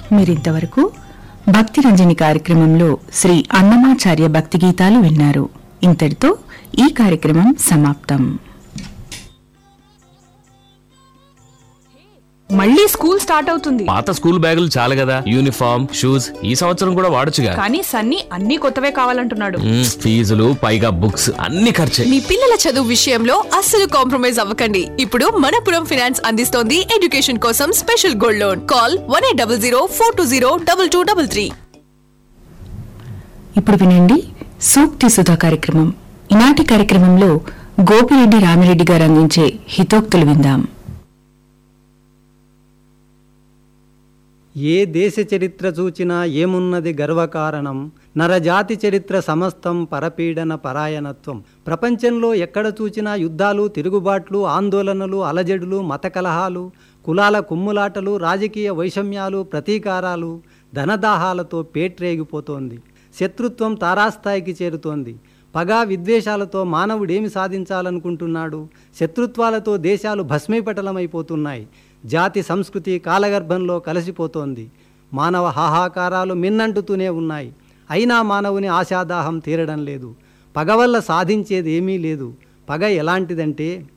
మీరింతవరకు భక్తి రంజని కార్యక్రమంలో శ్రీ అన్నమాచార్య భక్తి గీతాలు విన్నారు ఇంతటితో ఈ కార్యక్రమం సమాప్తం మళ్ళీ స్కూల్ స్టార్ట్ అవుతుంది పాత స్కూల్ బ్యాగులు చాలు కదా యూనిఫామ్ షూస్ ఈ సంవత్సరం కూడా వాడొచ్చుగా కానీ సన్నీ అన్ని కొత్తవే కావాలంటున్నాడు మ్మ్, ఫీజులు పైగా బుక్స్ అన్ని ఖర్చే మీ పిల్లల చదువు విషయంలో అస్సలు కాంప్రమైజ్ అవ్వకండి ఇప్పుడు మనపురం ఫినాన్స్ అందిస్తోంది ఎడ్యుకేషన్ కోసం special gold loan call one eight double zero four two zero double two double three ఇప్పుడు వినండి సూక్తి సుధా కార్యక్రమం ఈనాటి కార్యక్రమంలో గోపిరెడ్డి రామిరెడ్డి గారు అందించే హితోక్తులు విందాం ఏ దేశ చరిత్ర చూచినా ఏమున్నది గర్వకారణం నరజాతి చరిత్ర సమస్తం పరపీడన పరాయణత్వం ప్రపంచంలో ఎక్కడ చూచినా యుద్ధాలు తిరుగుబాట్లు ఆందోళనలు అలజడులు మత కలహాలు కులాల కుమ్ములాటలు రాజకీయ వైషమ్యాలు ప్రతీకారాలు ధనదాహాలతో పేట్రేగిపోతోంది శత్రుత్వం తారాస్థాయికి చేరుతోంది పగా విద్వేషాలతో మానవుడేమి సాధించాలనుకుంటున్నాడు శత్రుత్వాలతో దేశాలు భస్మీపటలమైపోతున్నాయి జాతి సంస్కృతి కాలగర్భంలో కలిసిపోతోంది మానవ హాహాకారాలు మిన్నంటుతూనే ఉన్నాయి అయినా మానవుని ఆశాదాహం తీరడం లేదు పగ వల్ల సాధించేది ఏమీ లేదు పగ ఎలాంటిదంటే